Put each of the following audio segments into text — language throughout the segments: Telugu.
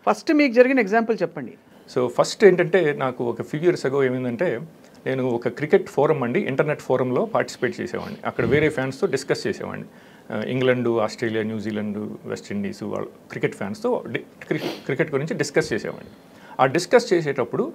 ఫస్ట్ మీకు జరిగిన ఎగ్జాంపుల్ చెప్పండి సో ఫస్ట్ ఏంటంటే నాకు ఒక ఫ్యూ ఇయర్స్ అగో ఏమైందంటే నేను ఒక క్రికెట్ ఫోరం అండి ఇంటర్నెట్ ఫోరంలో పార్టిసిపేట్ చేసేవాడిని అక్కడ వేరే ఫ్యాన్స్తో డిస్కస్ చేసేవాడిని ఆ, England Australia New Zealand West Indies వాళ్ళు క్రికెట్ ఫ్యాన్స్తో డి- క్రికెట్ క్రికెట్ గురించి డిస్కస్ చేసేవాడిని ఆ డిస్కస్ చేసేటప్పుడు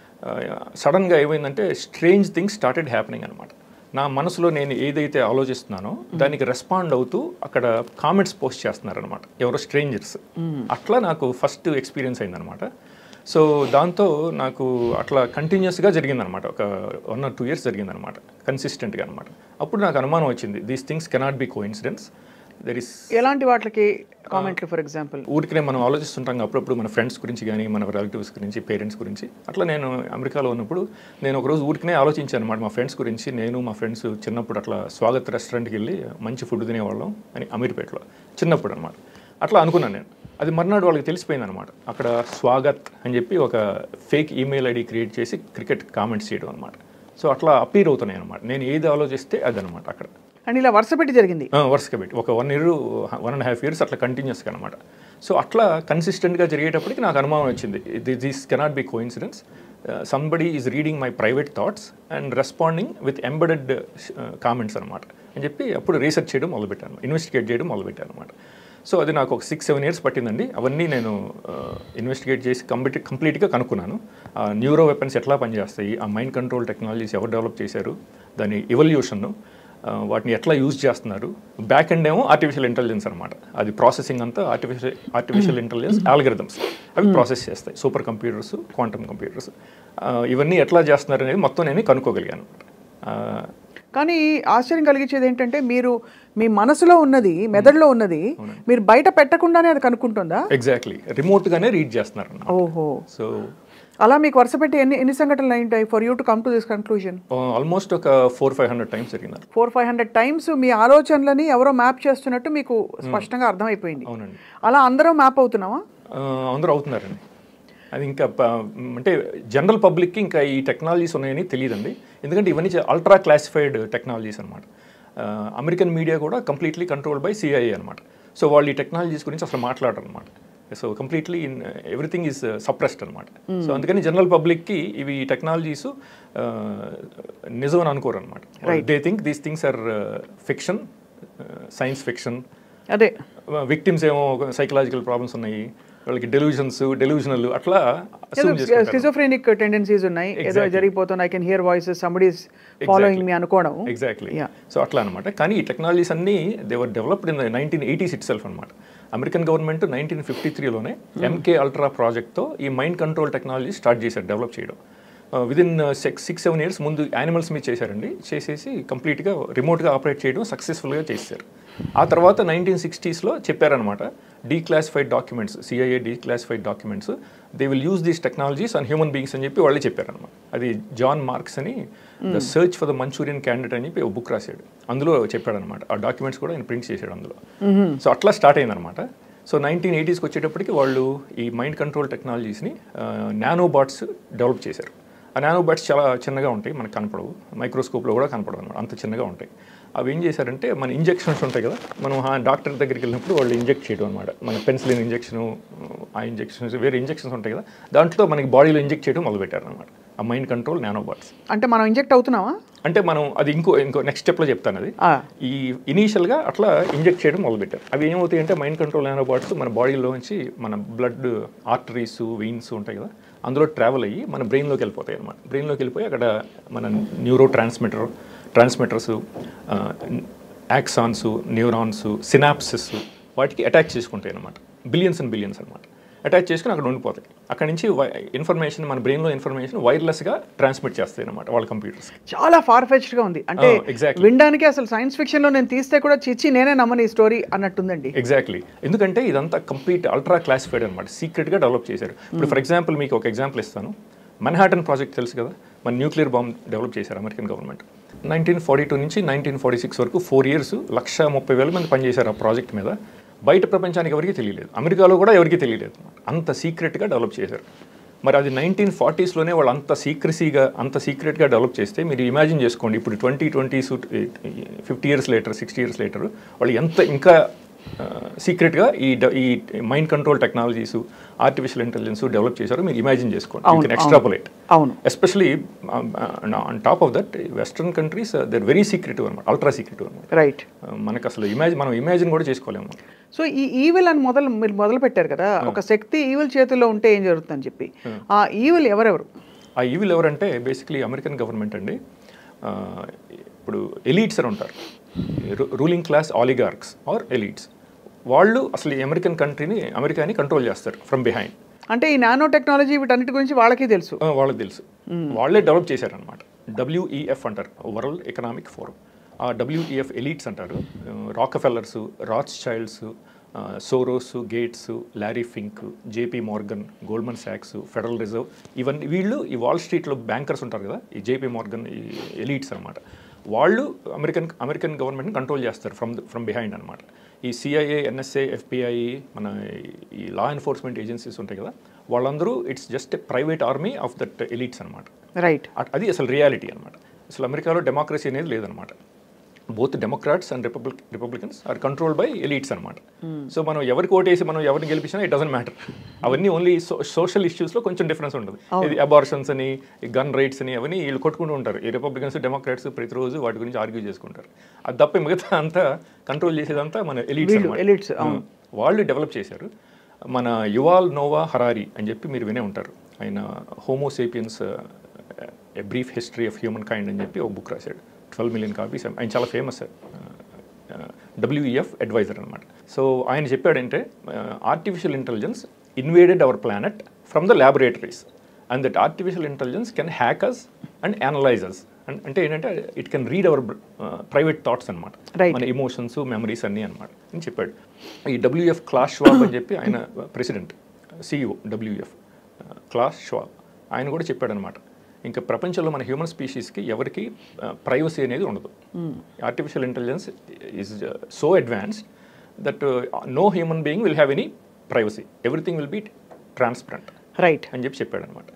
సడన్గా ఏమైందంటే స్ట్రేంజ్ థింగ్స్ స్టార్టెడ్ హ్యాపెనింగ్ అనమాట నా మనసులో నేను ఏదైతే ఆలోచిస్తున్నానో దానికి రెస్పాండ్ అవుతూ అక్కడ కామెంట్స్ పోస్ట్ చేస్తున్నారనమాట ఎవరో స్ట్రేంజర్స్ అట్లా నాకు ఫస్ట్ ఎక్స్పీరియన్స్ అయిందనమాట సో దాంతో నాకు అట్లా కంటిన్యూస్గా జరిగిందనమాట ఒక వన్ ఆర్ టూ ఇయర్స్ జరిగిందనమాట కన్సిస్టెంట్గా అనమాట అప్పుడు నాకు అనుమానం వచ్చింది these things cannot be coincidence there is ఎలాంటి వాటికి కామెంట్లు ఫర్ ఎగ్జాంపుల్ ఊరికనే మనం ఆలోచిస్తుంటాం అప్పుడప్పుడు మన ఫ్రెండ్స్ గురించి కానీ మన రిలేటివ్స్ గురించి పేరెంట్స్ గురించి అట్లా నేను అమెరికాలో ఉన్నప్పుడు నేను ఒకరోజు ఊరికనే ఆలోచించాను అనమాట మా ఫ్రెండ్స్ గురించి నేను మా ఫ్రెండ్స్ చిన్నప్పుడు అట్లా స్వాగత్ రెస్టారెంట్కి వెళ్ళి మంచి ఫుడ్ తినేవాళ్ళం అని అమీర్పేటలో చిన్నప్పుడు అనమాట అట్లా అనుకున్నాను నేను అది మర్నాడు వాళ్ళకి తెలిసిపోయింది అనమాట అక్కడ స్వాగత్ అని చెప్పి ఒక ఫేక్ ఈమెయిల్ ఐడి క్రియేట్ చేసి క్రికెట్ కామెంట్స్ చేయడం అనమాట సో అట్లా అపీర్ అవుతున్నాయి అనమాట నేను ఏది ఆలోచిస్తే అదనమాట అక్కడ అండ్ ఇలా వరుస పెట్టి జరిగింది ఆ, వరుసగా పెట్టి ఒక one year one and half years అట్లా కంటిన్యూస్గా అనమాట సో అట్లా కన్సిస్టెంట్గా జరిగేటప్పటికి నాకు అనుమానం వచ్చింది this cannot be coincidence somebody is reading my private thoughts and responding with embedded comments అనమాట అని చెప్పి అప్పుడు రీసెర్చ్ చేయడం మొదలుపెట్టాను ఇన్వెస్టిగేట్ చేయడం మొదలుపెట్టాను అనమాట సో అది నాకు ఒక సిక్స్ సెవెన్ ఇయర్స్ పట్టిందండి అవన్నీ నేను ఇన్వెస్టిగేట్ చేసి కంప్లీట్ కంప్లీట్గా కనుక్కున్నాను ఆ న్యూరో వెపన్స్ ఎట్లా పనిచేస్తాయి ఆ మైండ్ కంట్రోల్ టెక్నాలజీస్ ఎవరు డెవలప్ చేశారు దాని ఎవల్యూషన్ వాటిని ఎట్లా యూజ్ చేస్తున్నారు బ్యాక్ ఎండ్ ఏమో ఆర్టిఫిషియల్ ఇంటెలిజెన్స్ అనమాట అది ప్రాసెసింగ్ అంతా ఆర్టిఫిషియల్ ఆర్టిఫిషియల్ ఇంటెలిజెన్స్ ఆల్గరిథమ్స్ అవి ప్రాసెస్ చేస్తాయి సూపర్ కంప్యూటర్స్ క్వాంటమ్ కంప్యూటర్స్ ఇవన్నీ ఎట్లా చేస్తున్నారు అనేది మొత్తం నేను కనుక్కోగలిగాను ఆ, కానీ ఆశ్చర్యం కలిగించేది ఏంటంటే మీరు మీ మనసులో ఉన్నది మెదడులో ఉన్నది మీరు బయట పెట్టకుండానే అది కనుక్కుంటుందా ఎగ్జాక్ట్లీ రిమోట్గానే రీడ్ చేస్తున్నారు అన్నమాట ఓహో సో అలా మీకు వరుస పెట్టి ఎన్ని ఎన్ని సంఘటనలు అయింటాయి for you to come to this conclusion almost ఒక ఫోర్ ఫైవ్ హండ్రెడ్ టైమ్స్ జరిగింది ఫోర్ ఫైవ్ హండ్రెడ్ టైమ్స్ మీ ఆలోచనలని ఎవరో మ్యాప్ చేస్తున్నట్టు మీకు స్పష్టంగా అర్థమైపోయింది అవునండి అలా అందరూ మ్యాప్ అవుతున్నావా ఆ, అందరూ అవుతున్నారండి అది ఇంకా ప- అంటే జనరల్ పబ్లిక్కి ఇంకా ఈ టెక్నాలజీస్ ఉన్నాయని తెలియదండి ఎందుకంటే ఇవన్నీ అల్ట్రా క్లాసిఫైడ్ టెక్నాలజీస్ అనమాట అమెరికన్ మీడియా కూడా కంప్లీట్లీ కంట్రోల్ బై సిఐఏ అనమాట సో వాళ్ళు ఈ టెక్నాలజీస్ గురించి అసలు మాట్లాడరు అనమాట so completely in everything is suppressed అనమాట సో అందుకని జనరల్ పబ్లిక్కి ఇవి టెక్నాలజీస్ నిజం అని అనుకోరు అనమాట they think these things are fiction science fiction అదే విక్టిమ్స్ ఏమో సైకలాజికల్ ప్రాబ్లమ్స్ ఉన్నాయి వాళ్ళకి డెలివిజన్స్ డెలివిజనల్ అట్లా assume చేసుకుంటారు. స్కిజోఫ్రెనిక్ టెండెన్సీస్ ఉన్నాయి ఏదో జరిగిపోతుంది I can hear voices somebody following me అనుకోవడం ఎగ్జాక్ట్లీ Yeah. సో అట్లా అనమాట కానీ ఈ టెక్నాలజీస్ అన్నీ they were developed in nineteen eighties itself అనమాట అమెరికన్ గవర్నమెంట్ నైన్టీన్ ఫిఫ్టీ త్రీలోనే ఎంకే అల్ట్రా ప్రాజెక్ట్తో ఈ మైండ్ కంట్రోల్ టెక్నాలజీ స్టార్ట్ చేశారు డెవలప్ చేయడం within six six seven years ముందు యానిమల్స్ మీద చేశారండి చేసేసి కంప్లీట్గా రిమోట్గా ఆపరేట్ చేయడం సక్సెస్ఫుల్గా చేశారు ఆ తర్వాత నైన్టీన్ సిక్స్టీస్లో చెప్పారనమాట declassified documents CIA declassified documents they will use these technologies on human beings అని చెప్పి వాళ్ళే చెప్పారనమాట అది జాన్ మార్క్స్ అని the search for the Manchurian candidate అని చెప్పి ఒక బుక్ రాశాడు అందులో చెప్పాడనమాట ఆ డాక్యుమెంట్స్ కూడా ఆయన ప్రింట్ చేశాడు అందులో సో అట్లా స్టార్ట్ అయిందనమాట సో నైన్టీన్ ఎయిటీస్కి వచ్చేటప్పటికి వాళ్ళు ఈ మైండ్ కంట్రోల్ టెక్నాలజీస్ని నానో బాట్స్ డెవలప్ చేశారు ఆ నానో బాట్స్ చాలా చిన్నగా ఉంటాయి మనకు కనపడవు మైక్రోస్కోప్లో కూడా కనపడవు అనమాట అంత చిన్నగా ఉంటాయి అవి ఏం చేశారంటే మన ఇంజెక్షన్స్ ఉంటాయి కదా మనం ఆ డాక్టర్ దగ్గరికి వెళ్ళినప్పుడు వాళ్ళు ఇంజెక్ట్ చేయడం అనమాట మన పెన్సిలిన్ ఇంజెక్షన్ ఆ ఇంజెక్షన్స్ వేరే ఇంజెక్షన్స్ ఉంటాయి కదా దాంట్లో మనకి బాడీలో ఇంజెక్ట్ చేయడం మొదలుపెట్టారు అనమాట ఆ మైండ్ కంట్రోల్ నానో బాట్స్ అంటే మనం ఇంజెక్ట్ అవుతున్నావా అంటే మనం అది ఇంకో ఇంకో నెక్స్ట్ స్టెప్లో చెప్తాను అది ఆ, ఈ ఇనీషియల్గా అట్లా ఇంజెక్ట్ చేయడం మొదలుపెట్టారు అవి ఏమవుతాయి అంటే మైండ్ కంట్రోల్ నానోబాట్స్ మన బాడీలోంచి మన బ్లడ్ ఆర్టరీస్ వెయిన్స్ ఉంటాయి కదా అందులో ట్రావెల్ అయ్యి మన బ్రెయిన్లోకి వెళ్ళిపోతాయి అనమాట బ్రెయిన్లోకి వెళ్ళిపోయి అక్కడ మన neurotransmitter transmitters axons neurons synapses వాటికి అటాచ్ చేసుకుంటాయి అనమాట బిలియన్స్ అండ్ బిలియన్స్ అనమాట అటాచ్ చేసుకుని అక్కడ ఉండిపోతాయి అక్కడ నుంచి ఇన్ఫర్మేషన్ మన బ్రెయిన్లో ఇన్ఫర్మేషన్ వైర్లెస్గా ట్రాన్స్మిట్ చేస్తాయి అనమాట వాళ్ళ కంప్యూటర్స్ చాలా ఫార్ గా ఉంది అంటే ఆ, exactly. వినడానికి అసలు సైన్స్ ఫిక్షన్ లో నేను తీస్తే కూడా చిచ్చి నేనే నమ్మని ఈ స్టోరీ అన్నట్టుందండి ఎగ్జాక్ట్లీ ఎందుకంటే ఇదంతా కంప్లీట్ అల్ట్రా క్లాసిఫైడ్ అనమాట సీక్రెట్గా డెవలప్ చేశారు ఇప్పుడు ఫర్ ఎగ్జాంపుల్ మీకు ఒక ఎగ్జాంపుల్ ఇస్తాను మన్హాటన్ ప్రాజెక్ట్ తెలుసు కదా మన న్యూక్లియర్ బాంబ్ డెవలప్ చేశారు American government nineteen forty two నుంచి నైన్టీన్ ఫార్టీ సిక్స్ వరకు ఫోర్ ఇయర్స్ లక్ష ముప్పై వేల మంది పనిచేశారు ఆ ప్రాజెక్ట్ మీద బయట ప్రపంచానికి ఎవరికీ తెలియలేదు అమెరికాలో కూడా ఎవరికీ తెలియలేదు అంత సీక్రెట్గా డెవలప్ చేశారు మరి అది నైన్టీన్ ఫార్టీస్లోనే వాళ్ళు అంత సీక్రసీగా అంత సీక్రెట్గా డెవలప్ చేస్తే మీరు ఇమాజిన్ చేసుకోండి ఇప్పుడు twenty twenties fifty years later sixty years later వాళ్ళు ఎంత ఇంకా సీక్రెట్గా ఈ డ- ఈ mind control technologies artificial intelligence develop చేశారు మీరు ఇమాజిన్ చేసుకోండి యూ కెన్ ఎక్స్ట్రాపులేట్ అవును especially on top of that western countries they're very secretive అనమాట అల్ట్రా సీక్రెటివ్ అనమాట రైట్ మనకు అసలు ఇమాజిన్ మనం ఇమాజిన్ కూడా చేసుకోలేము సో ఈ ఈవిల్ అని మొదలు మీరు మొదలు పెట్టారు కదా ఒక శక్తి ఈవిల్ చేతిలో ఉంటే ఏం జరుగుతుందని చెప్పి ఆ ఈవిల్ ఎవరెవరు ఆ ఈవిల్ ఎవరంటే బేసిక్లీ అమెరికన్ గవర్నమెంట్ అండి ఆ, ఇప్పుడు ఎలీట్స్ అని ఉంటారు ruling class oligarchs or elites వాళ్ళు అసలు ఈ అమెరికన్ కంట్రీని అమెరికాని కంట్రోల్ చేస్తారు ఫ్రమ్ బిహైండ్ అంటే ఈ నానో టెక్నాలజీ వీటన్నిటి గురించి వాళ్ళకి తెలుసు వాళ్ళకి తెలుసు వాళ్ళే డెవలప్ చేశారనమాట డబ్ల్యూఈఎఫ్ అంటారు వరల్డ్ ఎకనామిక్ ఫోరం ఆ డబ్ల్యూఈఎఫ్ ఎలీట్స్ అంటారు Rockefellers Rothschilds Soros Gates Larry Fink JP Morgan Goldman సాక్స్ ఫెడరల్ రిజర్వ్ ఇవన్నీ వీళ్ళు ఈ వాల్ స్ట్రీట్లో బ్యాంకర్స్ ఉంటారు కదా ఈ జేపీ మార్గన్ ఈ ఎలీట్స్ అనమాట వాళ్ళు అమెరికన్ అమెరికన్ గవర్నమెంట్ని కంట్రోల్ చేస్తారు ఫ్రమ్ ఫ్రమ్ బిహైండ్ అనమాట ఈ సిఐఏ ఎన్ఎస్ఏ ఎఫ్పిఐ మన ఈ లా ఎన్ఫోర్స్మెంట్ ఏజెన్సీస్ ఉంటాయి కదా వాళ్ళందరూ it's just private army of that elites అనమాట రైట్ అది అసలు రియాలిటీ అనమాట అసలు అమెరికాలో డెమోక్రసీ అనేది లేదనమాట both democrats and republic republicans are control by elites అనమాట సో మనం ఎవరికి ఓటేసి మనం ఎవరిని గెలిపించినా ఇట్ డజంట్ మ్యాటర్ అవన్నీ ఓన్లీ సోషల్ ఇష్యూస్లో కొంచెం డిఫరెన్స్ ఉంటుంది ఇది అబార్షన్స్ అని గన్ రైట్స్ అని అవన్నీ వీళ్ళు కొట్టుకుంటూ ఉంటారు ఈ రిపబ్లికన్స్ డెమోక్రాట్స్ ప్రతిరోజు వాటి గురించి ఆర్గ్యూ చేసుకుంటారు అది తప్ప మిగతా అంతా కంట్రోల్ చేసేదంతా మన ఎలీట్స్ వీళ్ళు, elites, అవును. వాళ్ళు డెవలప్ చేశారు మన యువాల్ నోవా హరారి అని చెప్పి మీరు వినే ఉంటారు ఆయన Homo sapiens a brief history of humankind అని చెప్పి ఒక బుక్ రాశాడు ట్వెల్వ్ మిలియన్ కాపీస్ ఆయన చాలా ఫేమస్ డబ్ల్యూఈఎఫ్ అడ్వైజర్ అనమాట సో ఆయన చెప్పాడంటే artificial intelligence invaded our planet from the laboratories and that artificial intelligence can hackers and analysers అంటే ఏంటంటే it can read our private thoughts అనమాట Right. మన ఎమోషన్స్ మెమరీస్ అన్నీ అనమాట అని చెప్పాడు ఈ డబ్ల్యూఎఫ్ క్లాస్ షవాబ్ అని చెప్పి ఆయన president CEO WF Klaus Schwab ఆయన కూడా చెప్పాడనమాట ఇంకా ప్రపంచంలో మన హ్యూమన్ స్పీషీస్కి ఎవరికి ప్రైవసీ అనేది ఉండదు artificial intelligence is so advanced that no human being will have any privacy everything will be transparent right అని చెప్పి చెప్పాడు అనమాట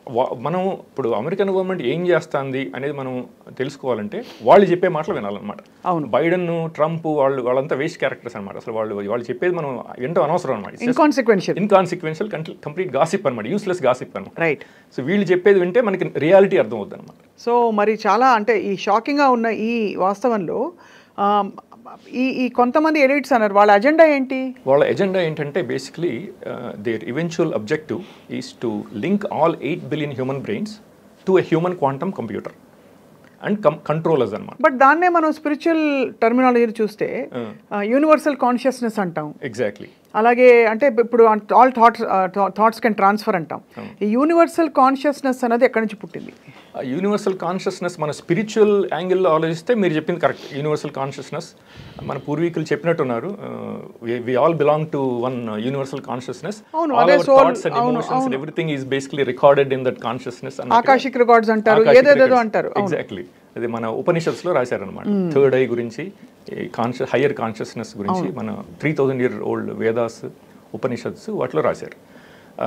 మనం ఇప్పుడు అమెరికన్ గవర్నమెంట్ ఏం చేస్తుంది అనేది మనం తెలుసుకోవాలంటే వాళ్ళు చెప్పే మాటలు వినాలన్నమాట అవును. బైడెన్ ట్రంప్ వాళ్ళు వాళ్ళంతా వేస్ట్ క్యారెక్టర్స్ అనమాట అసలు వాళ్ళు వాళ్ళు చెప్పేది మనం వింటాం అనవసరం అనమాట ఇన్కాన్సిక్వెన్షియల్ ఇన్కాన్సిక్వెన్షియల్ కంప్లీట్ గాసిప్ అనమాట యూస్లెస్ గాసిప్ అనమాట రైట్ సో వీళ్ళు చెప్పేది వింటే మనకి రియాలిటీ అర్థం అవుతుంది అనమాట సో మరి చాలా అంటే ఈ షాకింగ్గా ఉన్న ఈ వాస్తవంలో ఆ, ఈ ఈ కొంతమంది ఎడిట్స్ అన్నారు వాళ్ళ అజెండా ఏంటి వాళ్ళ ఎజెండా ఏంటంటే basically their eventual objective is to link all eight billion human brains to a human quantum computer and కం కంట్రోలర్స్ అనమాట బట్ దాన్నే మనం స్పిరిచువల్ టర్మినాలజీ చూస్తే యూనివర్సల్ కాన్షియస్నెస్ అంటాం ఎగ్జాక్ట్లీ అలాగే అంటే ఇప్పుడు all thoughts thoughts can transfer అంటాం ఈ యూనివర్సల్ కాన్షియస్నెస్ అనేది ఎక్కడి నుంచి పుట్టింది యూనివర్సల్ కాన్షియస్నెస్ మన స్పిరిచువల్ యాంగిల్లో ఆలోచిస్తే మీరు చెప్పింది కరెక్ట్ యూనివర్సల్ కాన్షియస్నెస్ మన పూర్వీకులు చెప్పినట్టున్నారు we all belong to one universal consciousness అవును, అదే soul, అవును, emotions everything is basically recorded in that consciousness Akashic records అంటారు ఏదేదేదో అంటారు అవును ఎగ్జాక్ట్లీ అది మన ఉపనిషత్స్ లో రాశారనమాట థర్డ్ ఐ గురించి కాన్షియస్ హయ్యర్ కాన్షియస్నెస్ గురించి మన three thousand year old Vedas Upanishads వాటిలో రాశారు ఆ,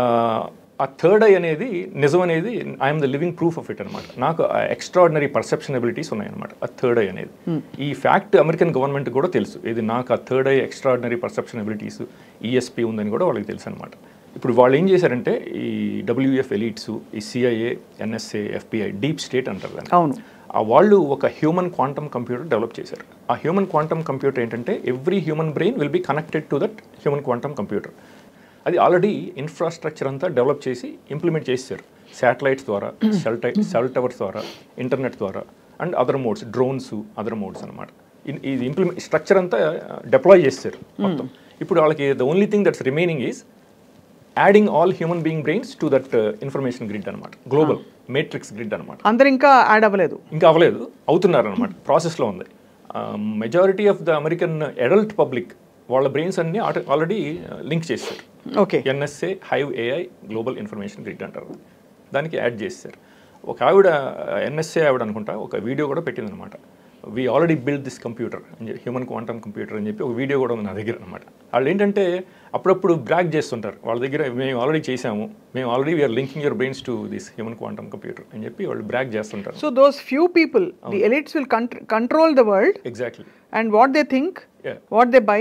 ఆ థర్డ్ ఐ అనేది నిజం అనేది I'm the living proof of it అనమాట నాకు ఎక్స్ట్రాడినరీ పర్సెప్షన్ ఎబిలిటీస్ ఉన్నాయన్నమాట ఆ థర్డ్ ఐ అనేది ఈ ఫ్యాక్ట్ అమెరికన్ గవర్నమెంట్ కూడా తెలుసు ఇది నాకు ఆ third eye extraordinary perception abilities ESP ఉందని కూడా వాళ్ళకి తెలుసు అనమాట ఇప్పుడు వాళ్ళు ఏం చేశారంటే ఈ డబ్ల్యూఎఫ్ ఎలీట్స్ ఈ CIA NSA FBI deep state అంటారు దాన్ని అవును ఆ వాళ్ళు ఒక హ్యూమన్ క్వాంటమ్ కంప్యూటర్ డెవలప్ చేశారు ఆ హ్యూమన్ క్వాంటమ్ కంప్యూటర్ ఏంటంటే every human brain will be connected to that human quantum computer అది ఆల్రెడీ ఇన్ఫ్రాస్ట్రక్చర్ అంతా డెవలప్ చేసి ఇంప్లిమెంట్ చేశారు శాటిలైట్స్ ద్వారా సెల్ టై సెల్ టవర్స్ ద్వారా ఇంటర్నెట్ ద్వారా and other modes drones other modes అనమాట ఇది ఇంప్లిమెంట్ స్ట్రక్చర్ అంతా డెప్లాయ్ చేశారు మొత్తం ఇప్పుడు వాళ్ళకి the only thing that's remaining is adding all human being brains to that information grid అనమాట గ్లోబల్ మేట్రిక్స్ గ్రిడ్ అనమాట అందరు ఇంకా యాడ్ అవ్వలేదు ఇంకా అవ్వలేదు అవుతున్నారు అనమాట ప్రాసెస్లో ఉంది majority of the American adult public వాళ్ళ బ్రెయిన్స్ అన్ని ఆల్రెడీ లింక్ చేశారు okay NSA hive AI global information grid అంటారు దానికి యాడ్ చేశారు ఒక ఆవిడ ఎన్ఎస్ఏ ఆవిడ అనుకుంటా ఒక వీడియో కూడా పెట్టిందనమాట we already build this computer అని చెప్పి హ్యూమన్ క్వాంటమ్ కంప్యూటర్ అని చెప్పి ఒక వీడియో కూడా ఉంది నా దగ్గర అనమాట వాళ్ళు ఏంటంటే అప్పుడప్పుడు బ్రాక్ చేస్తుంటారు వాళ్ళ దగ్గర మేము ఆల్రెడీ చేసాము మేము already we are linking your brains to this human quantum computer అని చెప్పి వాళ్ళు బ్రాక్ చేస్తుంటారు so those few people the elites will control the world exactly and what they think Yeah. What they buy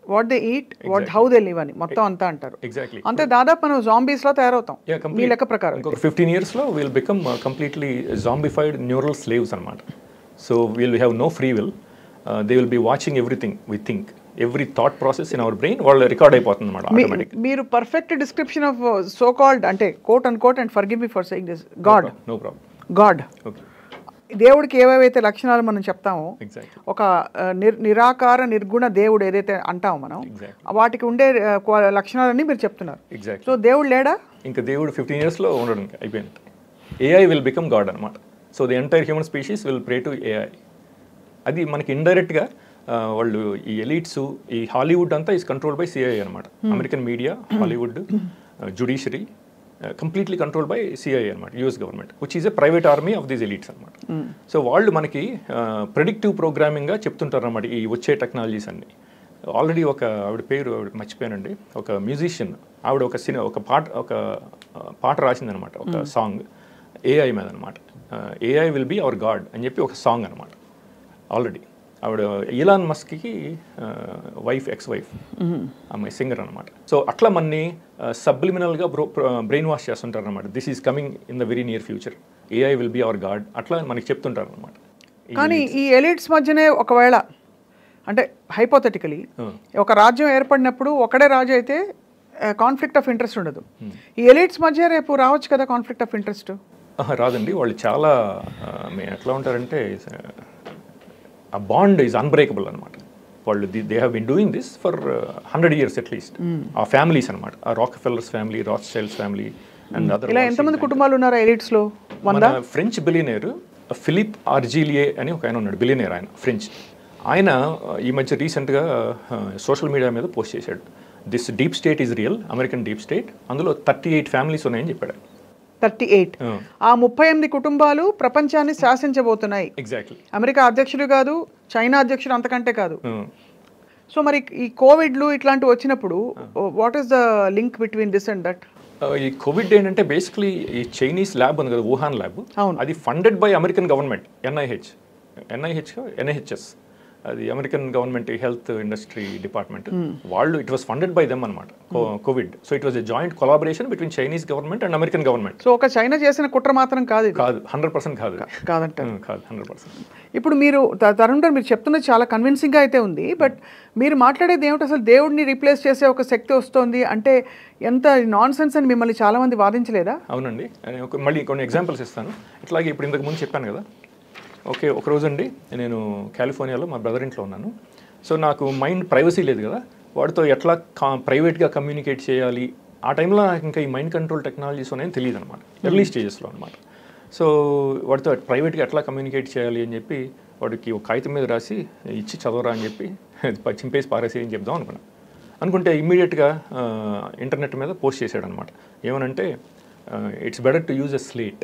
what they eat what how they live అని మొత్తం అంతా అంటారు ఎగ్జాక్ట్లీ అంతే దాదాపు మనం జాంబీస్ లో తయారవుతాం Yeah, మీ complete. లెక్క ప్రకారం ఇంకొక ఫిఫ్టీన్ ఇయర్స్లో will become completely zombified neural slaves అనమాట so will have no free will they will be watching everything we think every thought process in our brain వాళ్ళు రికార్డ్ అయిపోతుంది అనమాట మీ- ఆటోమేటిక్ మీరు perfect description of so called అంటే quote and quote and for give me for saying this God no problem God okay దేవుడికి ఏవేవైతే లక్షణాలు మనం చెప్తామో ఎగ్జాక్ట్లీ ఒక ఆ, నిర్ నిరాకార నిర్గుణ దేవుడు ఏదైతే అంటామో మనం Exactly. వాటికి ఉండే ఆ, క్వా- లక్షణాలన్నీ మీరు చెప్తున్నారు ఎగ్జాక్ట్లీ సో దేవుడు లేడా ఇంకా దేవుడు ఫిఫ్టీన్ ఇయర్స్లో ఉండడం ఇంకా అయిపోయింది ఏఐ విల్ బికమ్ గాడ్ అనమాట so the entire human species will pray to AI అది మనకి ఇండైరెక్ట్గా వాళ్ళు ఈ ఎలీట్స్ ఈ హాలీవుడ్ అంతా ఈస్ కంట్రోల్ బై సిఐఏ అనమాట American media Hollywood judiciary completely control by CIA అనమాట US government which is a private army of these elites అనమాట సో వాళ్ళు మనకి ప్రెడిక్టివ్ ప్రోగ్రామింగ్గా చెప్తుంటారు అనమాట ఈ వచ్చే టెక్నాలజీస్ అన్ని ఆల్రెడీ ఒక ఆవిడ పేరు ఆవిడ మర్చిపోయానండి ఒక మ్యూజిషియన్ ఆవిడ ఒక సినిమా ఒక పాట ఒక ఆ, పాట రాసిందనమాట ఒక సాంగ్ ఏఐ మీద అనమాట AI will be our God అని చెప్పి ఒక సాంగ్ అనమాట ఆల్రెడీ ఆవిడ ఇలాన్ మస్క్కి వైఫ్ ఎక్స్ వైఫ్ ఆమె సింగర్ అనమాట సో అట్లా మనని సబ్లిమినల్గా బ్రో బ్రెయిన్ వాష్ చేస్తుంటారు అనమాట this is coming in the very near future AI will be our God అట్లా మనకి చెప్తుంటారు అనమాట కానీ ఈ ఎలిట్స్ మధ్యనే ఒకవేళ అంటే హైపోథెటికలీ ఒక రాజ్యం ఏర్పడినప్పుడు ఒకడే రాజు అయితే కాన్ఫ్లిక్ట్ ఆఫ్ ఇంట్రెస్ట్ ఉండదు ఈ ఎలిట్స్ మధ్య రేపు రావచ్చు కదా కాన్ఫ్లిక్ట్ ఆఫ్ ఇంట్రెస్ట్ ఆహా, రాదండి వాళ్ళు చాలా ఆ, మే- ఎట్లా ఉంటారంటే ఆ బాండ్ ఈజ్ అన్బ్రేకబుల్ అనమాట వాళ్ళు they have been doing this for hundred years at least ఆ ఫ్యామిలీస్ అనమాట ఆ Rockefellers family Rothschilds family and other ఇలా ఎంతమంది కుటుంబాలు ఉన్నారు ఎలిట్స్ లో మన ఫ్రెంచ్ బిలియనేర్ ఫిలిప్ ఆర్జీలియే అని ఒక ఆయన ఉన్నాడు బిలియనేర్ ఆయన ఫ్రెంచ్ ఆయన ఆ, ఈ మధ్య రీసెంట్గా సోషల్ మీడియా మీద పోస్ట్ చేశాడు this deep state is real American deep state అందులో థర్టీ ఎయిట్ ఫ్యామిలీస్ ఉన్నాయని చెప్పాడు థర్టీ ఎయిట్ ఆ ముప్పై ఎనిమిది కుటుంబాలు ప్రపంచాన్ని శాసించబోతున్నాయి ఎగ్జాక్ట్లీ అమెరికా అధ్యక్షుడు కాదు చైనా అధ్యక్షుడు అంతకంటే కాదు సో మరి ఈ కోవిడ్లు ఇట్లాంటివి వచ్చినప్పుడు what is the link between this and that ఈ కోవిడ్ ఏంటంటే బేసిక్లీ ఈ చైనీస్ ల్యాబ్ ఉంది కదా వుహాన్ ల్యాబ్ అవును. అది funded by American government NIH NIH NIHS అది American government health industry department వాళ్ళు it was funded by them అనమాట COVID so it was a joint collaboration between Chinese government and American government so ఒక చైనా చేసిన కుట్ర మాత్రం కాదు ఇది కాదు హండ్రెడ్ పర్సెంట్ కాదు కాదంట ఉం, కాదు హండ్రెడ్ పర్సెంట్ ఇప్పుడు మీరు త- తరుణ్ గారు మీరు చెప్తున్నది చాలా కన్విన్సింగ్గా అయితే ఉంది బట్ మీరు మాట్లాడేది ఏమిటి అసలు దేవుడిని రీప్లేస్ చేసే ఒక శక్తి వస్తుంది అంటే ఎంత నాన్ సెన్స్ అని మిమ్మల్ని చాలా మంది వాదించలేదా అవునండి నేను ఒక మళ్ళీ కొన్ని ఎగ్జాంపుల్స్ ఇస్తాను ఇట్లాగే ఇప్పుడు ఇంతకు ముందు చెప్పాను కదా ఓకే ఒక రోజు అండి నేను కాలిఫోర్నియాలో మా బ్రదర్ ఇంట్లో ఉన్నాను సో నాకు మైండ్ ప్రైవసీ లేదు కదా వాడితో ఎట్లా కా ప్రైవేట్గా కమ్యూనికేట్ చేయాలి ఆ టైంలో నాకు ఇంకా ఈ మైండ్ కంట్రోల్ టెక్నాలజీస్ ఉన్నాయని తెలియదు అనమాట ఎర్లీ స్టేజెస్లో అనమాట సో వాడితో ప్రైవేట్గా ఎట్లా కమ్యూనికేట్ చేయాలి అని చెప్పి వాడికి ఒక కాగితం మీద రాసి ఇచ్చి చదవరా అని చెప్పి ప- చింపేసి పారేసి అని చెప్దాం అనుకున్నాను అనుకుంటే ఇమ్మీడియట్గా ఇంటర్నెట్ మీద పోస్ట్ చేశాడు అనమాట ఏమనంటే it's better to use a slate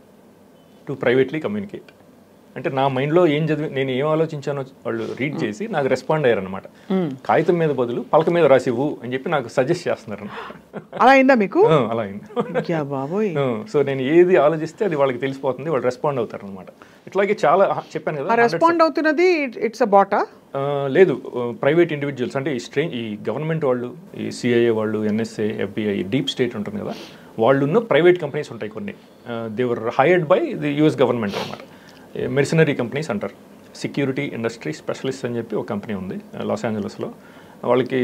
to privately communicate అంటే నా మైండ్లో ఏం చదివి నేను ఏం ఆలోచించానో వాళ్ళు రీడ్ చేసి నాకు రెస్పాండ్ అయ్యారనమాట కాగితం మీద బదులు పలక మీద రాసివ్వు అని చెప్పి నాకు సజెస్ట్ చేస్తున్నారు అలా అయిందా మీకు ఆ, అలా అయింది యా బాబోయ్ సో నేను ఏది ఆలోచిస్తే అది వాళ్ళకి తెలిసిపోతుంది వాళ్ళు రెస్పాండ్ అవుతారు అనమాట ఇట్లాగే చాలా ఆ, చెప్పాను ఆ కదా రెస్పాండ్ అవుతున్నది ఇట్స్ అ బాటా ఆ, లేదు ప్రైవేట్ ఇండివిజువల్స్ అంటే ఈ స్ట్రే ఈ గవర్నమెంట్ వాళ్ళు ఈ సిఐఏ వాళ్ళు ఎన్ఎస్ఏ ఎఫ్బిఐ డీప్ స్టేట్ ఉంటుంది కదా వాళ్ళున్న ప్రైవేట్ కంపెనీస్ ఉంటాయి కొన్ని they were hired by the US government అనమాట మెరిసినరీ కంపెనీస్ అంటారు సెక్యూరిటీ ఇండస్ట్రీ స్పెషలిస్ట్ అని చెప్పి ఒక కంపెనీ ఉంది లాస్ ఏంజలస్లో వాళ్ళకి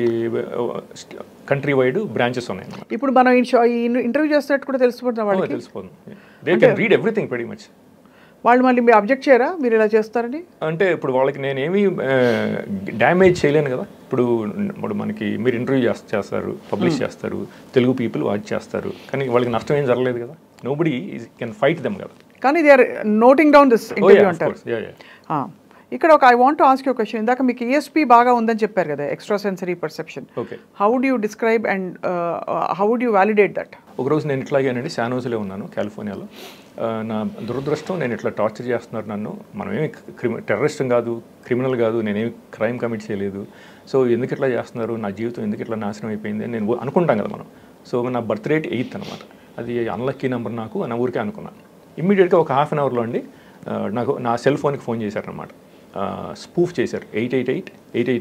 కంట్రీ వైడ్ బ్రాంచెస్ ఉన్నాయి అన్నమాట ఇప్పుడు మనం ఈ షో- ఈ ఇంటర్వ్యూ చేస్తున్నట్టు కూడా తెలిసిపోతున్నా వాళ్ళకి తెలిసిపోతుంది they can read everything very much వాళ్ళు మళ్ళీ మీరు అబ్జెక్ట్ చేయరా మీరు ఇలా చేస్తారని అంటే ఇప్పుడు వాళ్ళకి నేనేమి డ్యామేజ్ చేయలేను కదా ఇప్పుడు ఇప్పుడు మనకి మీరు ఇంటర్వ్యూ చేస్తారు పబ్లిష్ చేస్తారు తెలుగు పీపుల్ వాచ్ చేస్తారు కానీ వాళ్ళకి నష్టం ఏం జరగలేదు కదా nobody can fight them కదా కానీ they are noting down this Oh, interview yeah, of అంటారు course. Yeah, yeah. ఆ, ఇక్కడ ఒక I want ask you question ఇందాక మీకు ఈఎస్పీ బాగా ఉందని చెప్పారు కదా extra sensory perception okay how do you describe and how do you validate that ఒకరోజు నేను ఇట్లాగేనండి శానోజ్లో ఉన్నాను కాలిఫోర్నియాలో ఆ, నా దురదృష్టం నేను ఇట్లా టార్చర్ చేస్తున్నారు నన్ను మనమేమి క్రిమి టెర్రరిస్ట్ కాదు క్రిమినల్ కాదు నేనేమి క్రైమ్ కమిట్ చేయలేదు సో ఎందుకు ఇట్లా చేస్తున్నారు నా జీవితం ఎందుకు ఇట్లా నాశనం అయిపోయింది అని నేను ఊ- అనుకుంటాం కదా మనం సో నా బర్త్ రేట్ ఎయిత్ అనమాట అది అన్లక్కీ నెంబర్ నాకు నా ఊరికే అనుకున్నాను ఇమ్మీడియట్గా ఒక హాఫ్ అన్ అవర్లో అండి ఆ, నాకు నా సెల్ ఫోన్కి ఫోన్ చేశారనమాట స్పూఫ్ చేశారు eight eight eight eight eight eight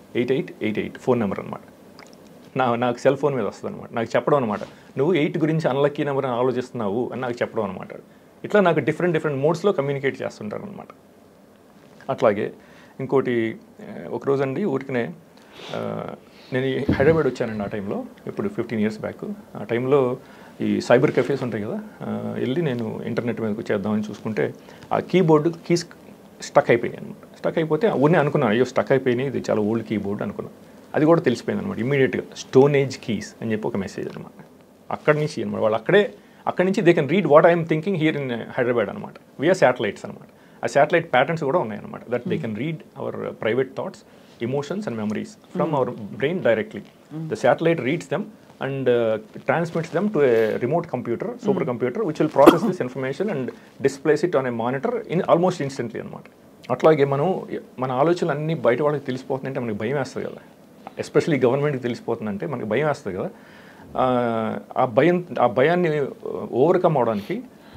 eight eight eight eight phone number అనమాట నా నాకు సెల్ ఫోన్ మీద వస్తుంది అనమాట నాకు చెప్పడం అనమాట నువ్వు ఎయిట్ గురించి అన్లక్కీ నెంబర్ అని ఆలోచిస్తున్నావు అని నాకు చెప్పడం అనమాట ఇట్లా నాకు డిఫరెంట్ డిఫరెంట్ మోడ్స్లో కమ్యూనికేట్ చేస్తుంటారు అనమాట అట్లాగే ఇంకోటి ఆ, ఒక రోజు అండి ఊరికనే ఆ, నేను ఈ హైదరాబాద్ వచ్చానండి ఆ టైంలో ఇప్పుడు ఫిఫ్టీన్ ఇయర్స్ బ్యాక్ ఆ టైంలో ఈ సైబర్ కెఫేస్ ఉంటాయి కదా ఆ, వెళ్ళి నేను ఇంటర్నెట్ మీదకి చేద్దామని చూసుకుంటే ఆ కీబోర్డు కీస్ స్టక్ అయిపోయినాయి అనమాట స్టక్ అయిపోతే ఊరిని అనుకున్నాను అయ్యో స్టక్ అయిపోయినాయి ఇది చాలా ఓల్డ్ కీబోర్డ్ అనుకున్నాను అది కూడా తెలిసిపోయింది అనమాట ఇమీడియట్గా స్టోన్ ఏజ్ కీస్ అని చెప్పి ఒక మెసేజ్ అనమాట అక్కడి నుంచి అనమాట వాళ్ళు అక్కడే అక్కడి నుంచి they can read what I'm thinking here in Hyderabad అనమాట వీఆర్ శాటిలైట్స్ అనమాట ఆ శాటిలైట్ ప్యాటర్న్స్ కూడా ఉన్నాయన్నమాట that they can read our private thoughts emotions and memories from our brain directly the satellite reads them and transmits them to a remote computer super computer which will process this information and displays it on a monitor in almost instantly అనమాట అట్లాగే మనం మన ఆలోచనలు అన్నీ బయట వాళ్ళకి తెలిసిపోతుందంటే మనకి భయం వేస్తుంది కదా ఎస్పెషలీ గవర్నమెంట్కి తెలిసిపోతుందంటే మనకి భయం వేస్తుంది కదా ఆ, ఆ భయం ఆ భయాన్ని ఓవర్కమ్ అవడానికి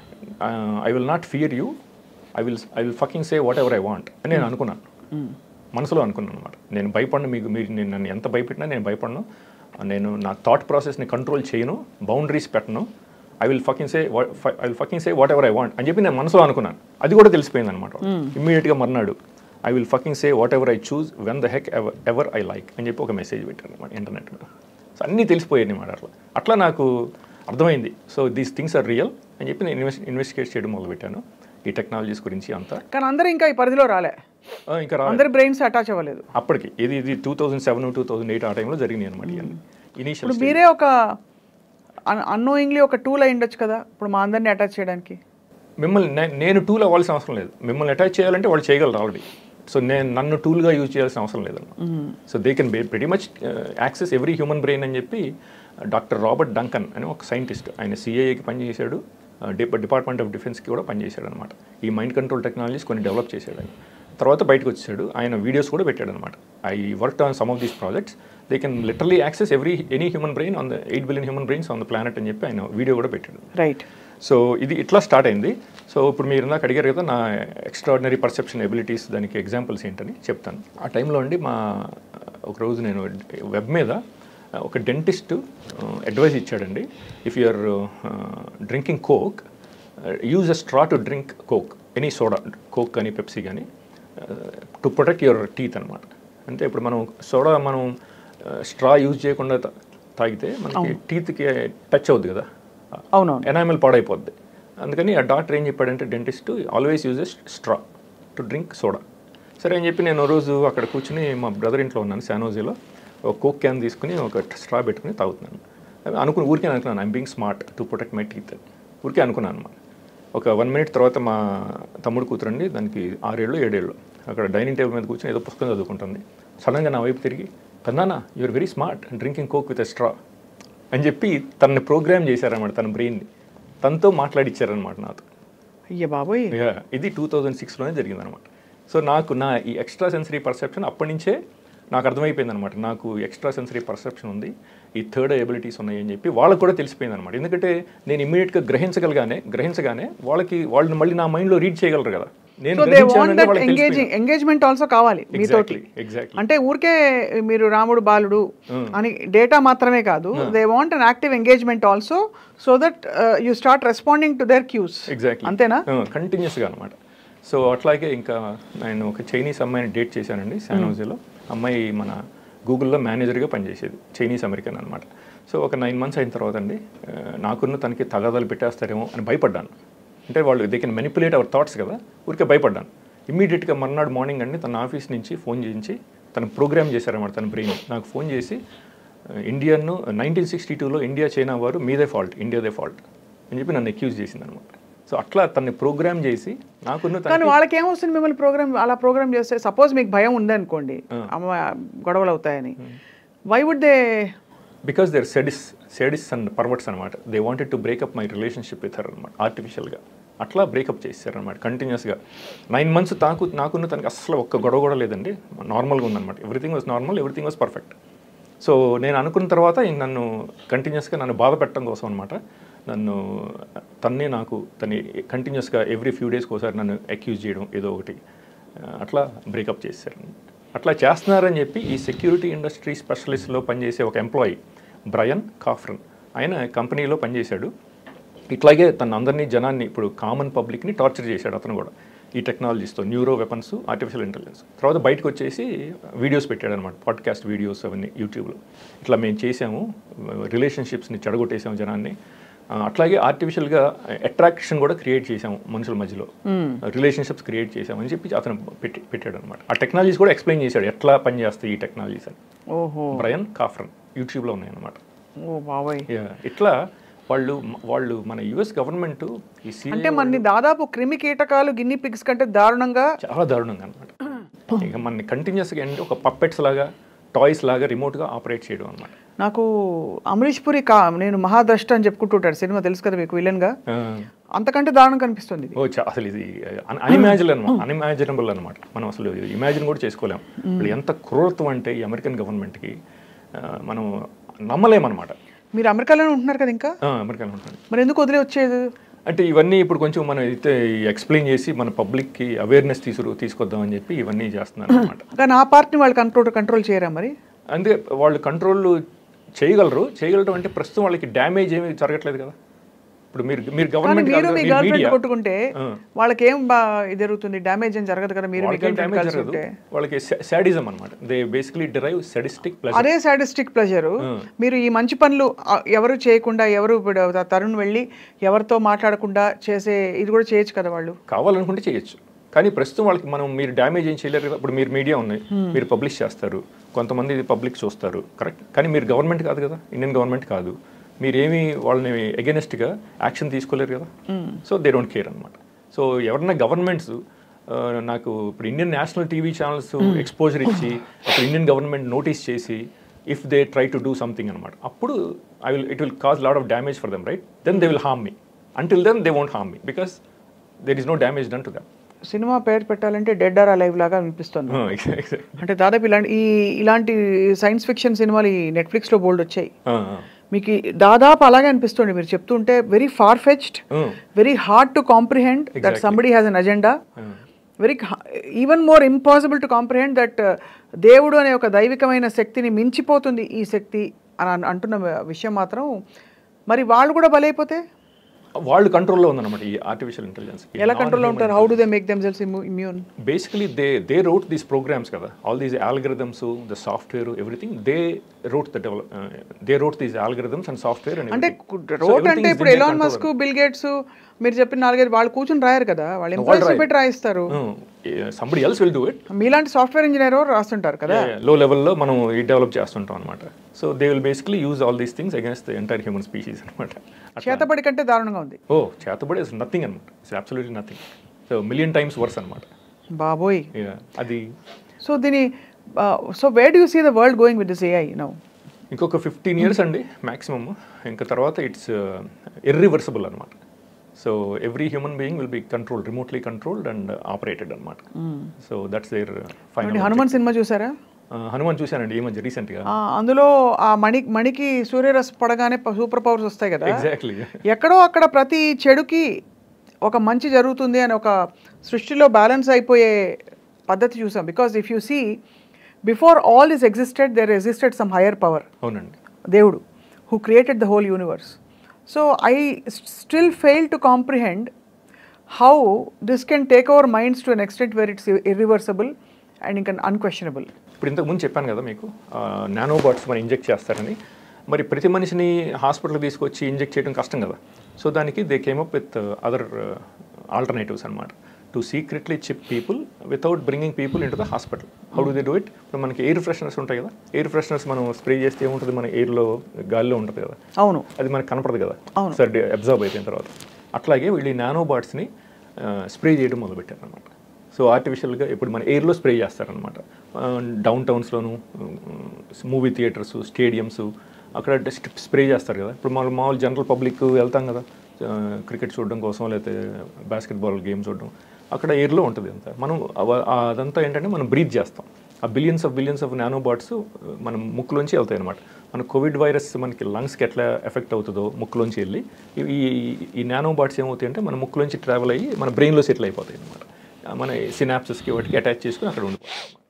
I will not fear you I will I will fucking say whatever I want అని నేను అనుకున్నాను మనసులో అనుకున్నాను అనమాట నేను భయపడను మీకు మీరు నేను నన్ను ఎంత భయపెట్టినా నేను భయపడను నేను నా థాట్ ప్రాసెస్ని కంట్రోల్ చేయను బౌండరీస్ పెట్టను I will fucking say I will fucking say whatever I want అని చెప్పి నేను మనసులో అనుకున్నాను అది కూడా తెలిసిపోయింది అనమాట ఇమ్మీడియట్గా మర్నాడు I will fucking say whatever I choose when the heck ever ever I like అని చెప్పి ఒక మెసేజ్ పెట్టాను అనమాట ఇంటర్నెట్ మీద సో అన్నీ తెలిసిపోయాయి అనమాట అట్లా అట్లా నాకు అర్థమైంది so these things are real అని చెప్పి నేను ఇన్వెస్ట్ ఇన్వెస్టిగేట్ చేయడం మొదలుపెట్టాను ఈ టెక్నాలజీస్ గురించి అంతా కానీ అందరూ ఇంకా ఈ పరిధిలో రాలే ఆ, ఇంకా రా అందరి బ్రెయిన్స్ అటాచ్ అవ్వలేదు అప్పటికి ఇది ఇది two thousand seven two thousand eight ఆ టైంలో జరిగినాయి అనమాట ఇవన్నీ ఇనీషియల్ ఇప్పుడు మీరే ఒక అన్నోయింగ్లీ ఒక టూల్ అయి ఉండొచ్చు కదా ఇప్పుడు మా అందరిని అటాచ్ చేయడానికి మిమ్మల్ని నే- నేను టూల్ అవ్వాల్సిన అవసరం లేదు మిమ్మల్ని అటాచ్ చేయాలంటే వాళ్ళు చేయగలరు ఆల్రెడీ సో నేను నన్ను టూల్గా యూజ్ చేయాల్సిన అవసరం లేదన్నమాట so they can very much access every human brain అని చెప్పి డాక్టర్ రాబర్ట్ డంకన్ అని ఒక సైంటిస్ట్ ఆయన సిఐఏకి పనిచేశాడు డిపార్ట్మెంట్ ఆఫ్ డిఫెన్స్కి కూడా పనిచేశాడు అనమాట ఈ మైండ్ కంట్రోల్ టెక్నాలజీస్ కొన్ని డెవలప్ చేశాడు ఆయన తర్వాత బయటకు వచ్చాడు ఆయన వీడియోస్ కూడా పెట్టాడు అనమాట I work on some of these projects they can literally access every any human brain on the eight billion human brains on the planet అని చెప్పి ఆయన వీడియో కూడా పెట్టాడు రైట్ సో ఇది ఇట్లా స్టార్ట్ అయింది సో ఇప్పుడు మీరు ఇందాక అడిగారు కదా నా ఎక్స్ట్రాడినరీ పర్సెప్షన్ ఎబిలిటీస్ దానికి ఎగ్జాంపుల్స్ ఏంటని చెప్తాను ఆ టైంలో అండి మా ఒక రోజు నేను వెబ్ మీద ఒక డెంటిస్ట్ అడ్వైజ్ ఇచ్చాడండి if you are drinking coke use a straw to drink coke any soda coke కానీ పెప్సీ కానీ టు ప్రొటెక్ట్ యువర్ టీత్ అనమాట అంటే ఇప్పుడు మనం సోడా మనం స్ట్రా యూజ్ చేయకుండా తా- తాగితే మనకి టీత్కి టచ్ అవుద్ది కదా అవునవును ఎనామిల్ పాడైపోద్ది అందుకని ఆ డాక్టర్ ఏం చెప్పాడంటే dentist always uses straw to drink soda సరే అని చెప్పి నేను ఓ రోజు అక్కడ కూర్చుని మా బ్రదర్ ఇంట్లో ఉన్నాను శానోజీలో ఒక కోక్ క్యాన్ తీసుకుని ఒక స్ట్రా పెట్టుకుని తాగుతున్నాను అవి అనుకుని ఊరికే అనుకున్నాను I'm being smart to protect my teeth అని ఊరికే అనుకున్నాను అనమాట ఒక వన్ మినిట్ తర్వాత మా తమ్ముడు కూతురండి దానికి ఆరేళ్ళు ఏడేళ్ళు అక్కడ డైనింగ్ టేబుల్ మీద కూర్చొని ఏదో పుస్తకం చదువుకుంటుంది సడన్గా నా వైపు తిరిగి పెద్దనా you're very smart drinking coke with a straw అని చెప్పి తనని ప్రోగ్రామ్ చేశారన్నమాట తన బ్రెయిన్ని తనతో మాట్లాడిచ్చారనమాట నాతో అయ్య బాబోయ్ Yeah, ఇది టూ థౌజండ్ సిక్స్లోనే జరిగిందనమాట సో నాకు నా ఈ ఎక్స్ట్రా సెన్సరీ పర్సెప్షన్ అప్పటి నుంచే నాకు అర్థమైపోయింది అనమాట నాకు ఎక్స్ట్రా సెన్సరీ పర్సెప్షన్ ఉంది ఈ థర్డ్ ఎబిలిటీస్ ఉన్నాయి అని చెప్పి వాళ్ళకి కూడా తెలిసిపోయింది అనమాట ఎందుకంటే నేను ఇమ్మీడియట్గా గ్రహించగలగానే గ్రహించగానే వాళ్ళకి వాళ్ళని మళ్ళీ నా మైండ్లో రీడ్ చేయగలరు కదా నేను సో దే వాంట్ గ్రహించానని దట్ వాళ్ళకి ఎంగేజింగ్ ఎంగేజ్మెంట్ ఆల్సో కావాలి మీతోటి ఎగ్జాక్ట్లీ ఎగ్జాక్ట్లీ అంటే ఊరికే మీరు రాముడు బాలుడు అని డేటా మాత్రమే కాదు they want an active engagement also so that you start responding to their cues exactly అంతేనా కంటిన్యూస్గా అనమాట సో అట్లాగే ఇంకా నేను ఒక చైనీస్ అమ్మాయిని డేట్ చేశానండి శానోజీలో అమ్మాయి మన గూగుల్లో మేనేజర్గా పనిచేసేది చైనీస్ అమెరికన్ అనమాట సో ఒక నైన్ మంత్స్ అయిన తర్వాత అండి ఆ, నాకున్న తనకి తగాదాలు పెట్టేస్తారేమో అని భయపడ్డాను అంటే వాళ్ళు they can manipulate our thoughts కదా ఊరికే భయపడ్డాను ఇమ్మీడియట్గా మర్నాడు మార్నింగ్ అండి తన ఆఫీస్ నుంచి ఫోన్ చేయించి తను ప్రోగ్రామ్ చేశారన్నమాట తన బ్రెయిన్ నాకు ఫోన్ చేసి ఇండియన్ను నైన్టీన్ సిక్స్టీ టూలో ఇండియా చైనా వారు మీదే ఫాల్ట్ ఇండియాదే ఫాల్ట్ అని చెప్పి నన్ను అక్యూజ్ చేసింది అనమాట సో అట్లా తన్ని ప్రోగ్రామ్ చేసి నాకున్న కానీ తనకి వాళ్ళకి ఏమొస్తుంది మిమ్మల్ని ప్రోగ్రామ్ అలా ప్రోగ్రామ్ చేస్తే సపోజ్ మీకు భయం ఉందనుకోండి అమ్మ గొడవలు అవుతాయని why would they because they're sadists sadists and perverts అనమాట they wanted to break up my relationship with her అనమాట ఆర్టిఫిషియల్గా అట్లా బ్రేకప్ చేశారనమాట కంటిన్యూస్గా నైన్ మంత్స్ నాకు నాకున్న తనకి అసలు ఒక్క గొడవ కూడా లేదండి నార్మల్గా ఉందన్నమాట everything was normal everything was perfect so నేను అనుకున్న తర్వాత ఈయన నన్ను కంటిన్యూస్గా నన్ను బాధ పెట్టడం కోసం అనమాట నన్ను తన్నే నాకు తన్ని కంటిన్యూస్గా ఎవ్రీ ఫ్యూ డేస్కి ఒకసారి నన్ను అక్యూజ్ చేయడం ఏదో ఒకటి ఆ, అట్లా బ్రేకప్ చేశారు అట్లా చేస్తున్నారని చెప్పి ఈ సెక్యూరిటీ ఇండస్ట్రీ స్పెషలిస్ట్లో పనిచేసే ఒక ఎంప్లాయీ బ్రయన్ కాఫ్రన్ ఆయన కంపెనీలో పనిచేశాడు ఇట్లాగే తన అందరినీ జనాన్ని ఇప్పుడు కామన్ పబ్లిక్ని టార్చర్ చేశాడు అతను కూడా ఈ టెక్నాలజీస్తో న్యూరో వెపన్స్ ఆర్టిఫిషియల్ ఇంటెలిజెన్స్ తర్వాత బయటకు వచ్చేసి వీడియోస్ పెట్టాడు అనమాట పాడ్కాస్ట్ వీడియోస్ అవన్నీ యూట్యూబ్లో ఇట్లా మేము చేసాము రిలేషన్షిప్స్ని చెడగొట్టేసాము జనాన్ని ఆ, అట్లాగే ఆర్టిఫిషియల్గా అట్రాక్షన్ కూడా క్రియేట్ చేసాము మనుషుల మధ్యలో రిలేషన్షిప్స్ క్రియేట్ చేసామని చెప్పి అతను పెట్టి పెట్టాడు అనమాట ఆ టెక్నాలజీస్ కూడా ఎక్స్ప్లెయిన్ చేశాడు ఎట్లా పనిచేస్తాయి ఈ టెక్నాలజీస్ అని ఓహో బ్రయన్ కాఫ్రన్ యూట్యూబ్లో ఉన్నాయన్నమాట ఓ బాబాయ్ Yeah, ఇట్లా వాళ్ళు వాళ్ళు మన యుఎస్ గవర్నమెంట్ ఈ సీ అంటే మనని దాదాపు క్రిమి కీటకాలు గిన్ని పిగ్స్ కంటే దారుణంగా చాలా దారుణంగా అనమాట ఇక మనని కంటిన్యూస్గా ఏంటంటే ఒక పప్పెట్స్ లాగా టాయ్స్ లాగా రిమోట్గా ఆపరేట్ చేయడం అనమాట నాకు అమరీష్ పురి కా నేను మహాద్రష్ట అని చెప్పుకుంటుంటాడు సినిమా తెలుసు కదా మీకు విలన్ గా అంతకంటే దారుణం కనిపిస్తుంది ఇది ఓ చా అసలు ఇది అన్ఇమాజినబుల్ అనమాట అన్ఇమాజినబుల్ అనమాట మనం అసలు ఇమాజిన్ కూడా చేసుకోలేం ఇప్పుడు ఎంత క్రూరత్వం అంటే ఈ అమెరికన్ గవర్నమెంట్కి మనం నమ్మలేమన్నమాట మీరు అమెరికాలోనే ఉంటున్నారు కదా ఇంకా అమెరికన్ ఉంటుంది మరి ఎందుకు వదిలే వచ్చేది అంటే ఇవన్నీ ఇప్పుడు కొంచెం మనం అయితే ఎక్స్ప్లెయిన్ చేసి మన పబ్లిక్కి అవేర్నెస్ తీసుకు తీసుకొద్దామని చెప్పి ఇవన్నీ చేస్తున్నారు అనమాట కానీ ఆ పార్ట్ని వాళ్ళు కంట్రోల్ కంట్రోల్ చేయరా మరి అందుకే వాళ్ళు కంట్రోల్ చేయగలరు చేయగలరు అంటే ప్రస్తుతం వాళ్ళకి డ్యామేజ్ ఏమీ జరగట్లేదు కదా ఇప్పుడు మీరు మీరు కానీ గవర్నమెంట్ మీరు మీ గర్ల్ ఫ్రెండ్ మీడియా కొట్టుకుంటే వాళ్ళకి ఏం బా ఇది జరుగుతుంది డ్యామేజ్ ఏం జరగదు కదా మీరు మీ వాళ్ళకి గర్ల్ ఫ్రెండ్ డ్యామేజ్ కలిసి జరగదు ఉంటే వాళ్ళకి సాడిజం అనమాట they basically derive sadistic plus అదే సాడిస్టిక్ ప్లెజర్ మీరు ఈ మంచి పనులు ఆ, ఎవరు చేయకుండా ఎవరు ఇప్పుడు త- తరుణ్ వెళ్ళి ఎవరితో మాట్లాడకుండా చేసే ఇది కూడా చేయొచ్చు కదా వాళ్ళు కావాలనుకుంటే చేయొచ్చు కానీ ప్రస్తుతం వాళ్ళకి మనం మీరు డ్యామేజ్ ఏం చేయలేరు కదా ఇప్పుడు మీరు మీడియా ఉన్నాయి మీరు పబ్లిష్ చేస్తారు కొంతమంది ఇది పబ్లిక్ చూస్తారు కరెక్ట్ కానీ మీరు గవర్నమెంట్ కాదు కదా ఇండియన్ గవర్నమెంట్ కాదు మీరేమి వాళ్ళని అగెనెస్ట్గా యాక్షన్ తీసుకోలేరు కదా సో దే డోంట్ కేర్ అనమాట సో ఎవరన్నా గవర్నమెంట్స్ నాకు ఇప్పుడు Indian national TV channels exposure ఇచ్చి అప్పుడు ఇండియన్ గవర్నమెంట్ నోటీస్ చేసి if they try to do something అనమాట అప్పుడు I will it will cause lot of damage for them right then they will harm me until then they won't harm me because there is no damage done to them cinema పేరు పెట్టాలంటే డెడ్ ఆర్ లైవ్ లాగా అనిపిస్తుంది అంటే దాదాపు ఇలాంటి ఈ ఇలాంటి సైన్స్ ఫిక్షన్ సినిమాలు ఈ నెట్ఫ్లిక్స్లో బోల్డ్ వచ్చాయి మీకు ఈ దాదాపు అలాగే అనిపిస్తుంది మీరు చెప్తుంటే very far fetched very hard to comprehend that somebody has an agenda very even more impossible to comprehend that దేవుడు అనే ఒక దైవికమైన శక్తిని మించిపోతుంది ఈ శక్తి అని అన్- అంటున్న విషయం మాత్రం మరి వాళ్ళు కూడా బలైపోతే వాళ్ళు కంట్రోల్లో ఉందన్నమాట ఈ ఆర్టిఫిషియల్ ఇంటెలిజెన్స్ ఎలా కంట్రోల్లో ఉంటారు how do they make them cells immune basically they they wrote these programs కదా all these algorithms the software everything they wrote the develop they wrote these algorithms and software and అంటే రోడ్ అంటే ఇప్పుడు ఎలాన్ మస్క్ బిల్ గేట్స్ మీరు చెప్పిన నాలుగైదు వాళ్ళు కూర్చొని రాయరు కదా వాళ్ళు ఎంప్లాయీస్ పెట్టి రాయిస్తారు somebody else will do it మీలాంటి సాఫ్ట్వేర్ ఇంజనీర్ రాస్తుంటారు కదా లో లెవెల్లో మనం ఈ డెవలప్ చేస్తుంటాం అనమాట so they will basically use all these things against the entire human species అనమాట చేతబడి కంటే దారుణంగా ఉంది ఓ చేతబడి ఇస్ నథింగ్ అనమాట it's absolutely nothing so million times worse అనమాట బాబోయ్ అది సో దీని so where do see the world going with this AI now ఇంకొక ఫిఫ్టీన్ ఇయర్స్ అండి మ్యాక్సిమమ్ ఇంకా తర్వాత ఇట్స్ ఇర్రివర్సిబుల్ అనమాట so every human being will be control remotely controlled and operated అనమాట so that's their final Hanuman cinema చూసారా హనుమాన్ చూశానండి ఈ మధ్య రీసెంట్గా ఆ, అందులో ఆ మణి మణికి సూర్యరస్ పడగానే సూపర్ పవర్స్ వస్తాయి కదా ఎగ్జాక్ట్లీ ఎక్కడో అక్కడ ప్రతి చెడుకి ఒక మంచి జరుగుతుంది అని ఒక సృష్టిలో బ్యాలెన్స్ అయిపోయే పద్ధతి చూసాం because if you see before all is existed there existed some higher power అవునండి దేవుడు who created the whole universe so I still fail to comprehend how this can take our minds to an extent where it's irreversible and ఇంకా అన్క్వశ్చనబుల్ ఇప్పుడు ఇంతకు ముందు చెప్పాను కదా మీకు నానో బాట్స్ మనం ఇంజెక్ట్ చేస్తారని మరి ప్రతి మనిషిని హాస్పిటల్కి తీసుకొచ్చి ఇంజెక్ట్ చేయడం కష్టం కదా సో దానికి they came up with other alternatives అనమాట to secretly chip people without bringing people into the hospital how do they do it ఇప్పుడు మనకి ఎయిర్ ఫ్రెషనర్స్ ఉంటాయి కదా ఎయిర్ ఫ్రెషనర్స్ మనం స్ప్రే చేస్తే ఏముంటుంది మన ఎయిర్లో గాలిలో ఉంటుంది కదా అవును అది మనకు కనపడదు కదా అవును. సరే అబ్జర్వ్ అయిపోయిన తర్వాత అట్లాగే వీళ్ళు ఈ నానో బాట్స్ని స్ప్రే చేయడం మొదలుపెట్టారు అనమాట సో ఆర్టిఫిషియల్గా ఇప్పుడు మన ఎయిర్లో స్ప్రే చేస్తారనమాట డౌన్ టౌన్స్లోను మూవీ థియేటర్స్ స్టేడియమ్స్ అక్కడ స్ప్రే చేస్తారు కదా ఇప్పుడు మన మామూలు జనరల్ పబ్లిక్ వెళ్తాం కదా క్రికెట్ చూడడం కోసం లేకపోతే బాస్కెట్బాల్ గేమ్ చూడడం అక్కడ ఎయిర్లో ఉంటుంది అంతా మనం అవ- ఆ అదంతా ఏంటంటే మనం బ్రీత్ చేస్తాం ఆ billions of billions of nano bots మన ముక్కులోంచి వెళ్తాయి అనమాట మన కోవిడ్ వైరస్ మనకి లంగ్స్కి ఎట్లా ఎఫెక్ట్ అవుతుందో ముక్కులోంచి వెళ్ళి ఈ- ఈ ఈ నానో బాట్స్ ఏమవుతాయి అంటే మన ముక్కులోంచి ట్రావెల్ అయ్యి మన బ్రెయిన్లో సెటిల్ అయిపోతాయి అనమాట మన సినాప్సెస్కి వాటికి అటాచ్ చేసుకుని అక్కడ ఉండిపోతాయి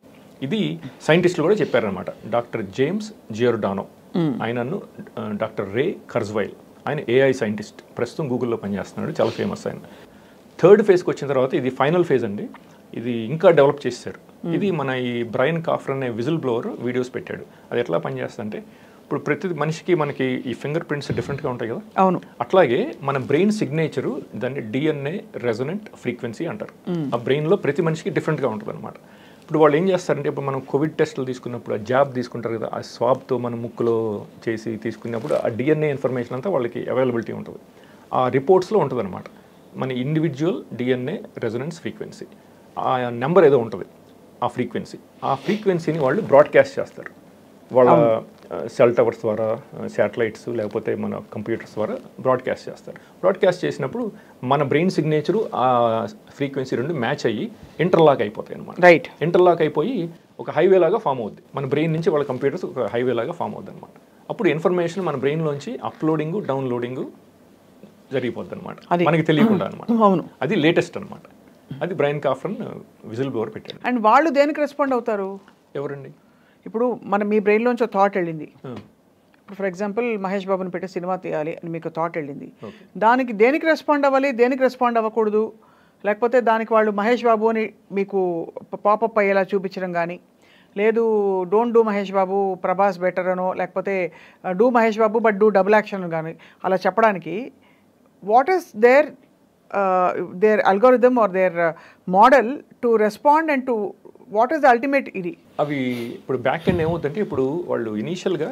ఇది సైంటిస్టులు కూడా చెప్పారనమాట డాక్టర్ జేమ్స్ జియోర్డానో ఆయనను ఆ, డాక్టర్ రే కర్జ్వైల్ ఆయన ఏఐ సైంటిస్ట్ ప్రస్తుతం గూగుల్లో పనిచేస్తున్నాడు చాలా ఫేమస్ ఆయన థర్డ్ ఫేజ్కి వచ్చిన తర్వాత ఇది ఫైనల్ ఫేజ్ అండి ఇది ఇంకా డెవలప్ చేశారు ఇది మన ఈ బ్రైన్ కాఫర్ అనే విజిల్ బ్లోవర్ వీడియోస్ పెట్టాడు అది ఎట్లా పనిచేస్తుందంటే ఇప్పుడు ప్రతి మనిషికి మనకి ఈ ఫింగర్ ప్రింట్స్ డిఫరెంట్గా ఉంటాయి కదా అవును అట్లాగే మన బ్రెయిన్ సిగ్నేచరు దాన్ని డిఎన్ఏ రెజొనెంట్ ఫ్రీక్వెన్సీ అంటారు ఆ బ్రెయిన్లో ప్రతి మనిషికి డిఫరెంట్గా ఉంటుంది అనమాట ఇప్పుడు వాళ్ళు ఏం చేస్తారంటే ఇప్పుడు మనం కోవిడ్ టెస్టులు తీసుకున్నప్పుడు ఆ జాబ్ తీసుకుంటారు కదా ఆ స్వాబ్తో మన ముక్కులో చేసి తీసుకున్నప్పుడు ఆ డిఎన్ఏ ఇన్ఫర్మేషన్ అంతా వాళ్ళకి అవైలబిలిటీ ఉంటుంది ఆ రిపోర్ట్స్లో ఉంటుంది అనమాట మన ఇండివిజువల్ డిఎన్ఏ రెజొనెన్స్ ఫ్రీక్వెన్సీ ఆ నెంబర్ ఏదో ఉంటుంది ఆ ఫ్రీక్వెన్సీ ఆ ఫ్రీక్వెన్సీని వాళ్ళు బ్రాడ్కాస్ట్ చేస్తారు వాళ్ళ సెల్ టవర్స్ ద్వారా శాటిలైట్స్ లేకపోతే మన కంప్యూటర్స్ ద్వారా బ్రాడ్కాస్ట్ చేస్తారు బ్రాడ్కాస్ట్ చేసినప్పుడు మన బ్రెయిన్ సిగ్నేచరు ఆ ఫ్రీక్వెన్సీ రెండు మ్యాచ్ అయ్యి ఇంటర్లాక్ అయిపోతాయి అనమాట రైట్ ఇంటర్లాక్ అయిపోయి ఒక హైవే లాగా ఫామ్ అవుద్ది మన బ్రెయిన్ నుంచి వాళ్ళ కంప్యూటర్స్ ఒక హైవే లాగా ఫామ్ అవుద్ది అనమాట అప్పుడు ఇన్ఫర్మేషన్ మన బ్రెయిన్లోంచి అప్లోడింగ్ డౌన్లోడింగ్ జరిగిపోద్ది అనమాట అది. మనకి తెలియకుండా అనమాట అవును అది లేటెస్ట్ అనమాట అది బ్రైన్ కాఫ్రన్ విజిల్ బ్లోవర్ పెట్టాడు అండ్ వాళ్ళు దేనికి రెస్పాండ్ అవుతారు ఎవరండి ఇప్పుడు మన మీ బ్రెయిన్లోంచి థాట్ వెళ్ళింది ఆ, ఇప్పుడు ఫర్ ఎగ్జాంపుల్ మహేష్ బాబుని పెట్టి సినిమా తీయాలి అని మీకు థాట్ వెళ్ళింది Okay. దానికి దేనికి రెస్పాండ్ అవ్వాలి దేనికి రెస్పాండ్ అవ్వకూడదు లేకపోతే దానికి వాళ్ళు మహేష్ బాబు అని మీకు పాపప్ అయ్యేలా చూపించడం కానీ లేదు don't do Mahesh Babu Prabhas better అనో లేకపోతే do Mahesh Babu but do double action కానీ అలా చెప్పడానికి what is their their algorithm or their model to respond and to what is the ultimate ఇది అవి ఇప్పుడు బ్యాక్ ఎండ్ ఏమవుతుందంటే ఇప్పుడు వాళ్ళు ఇనీషియల్గా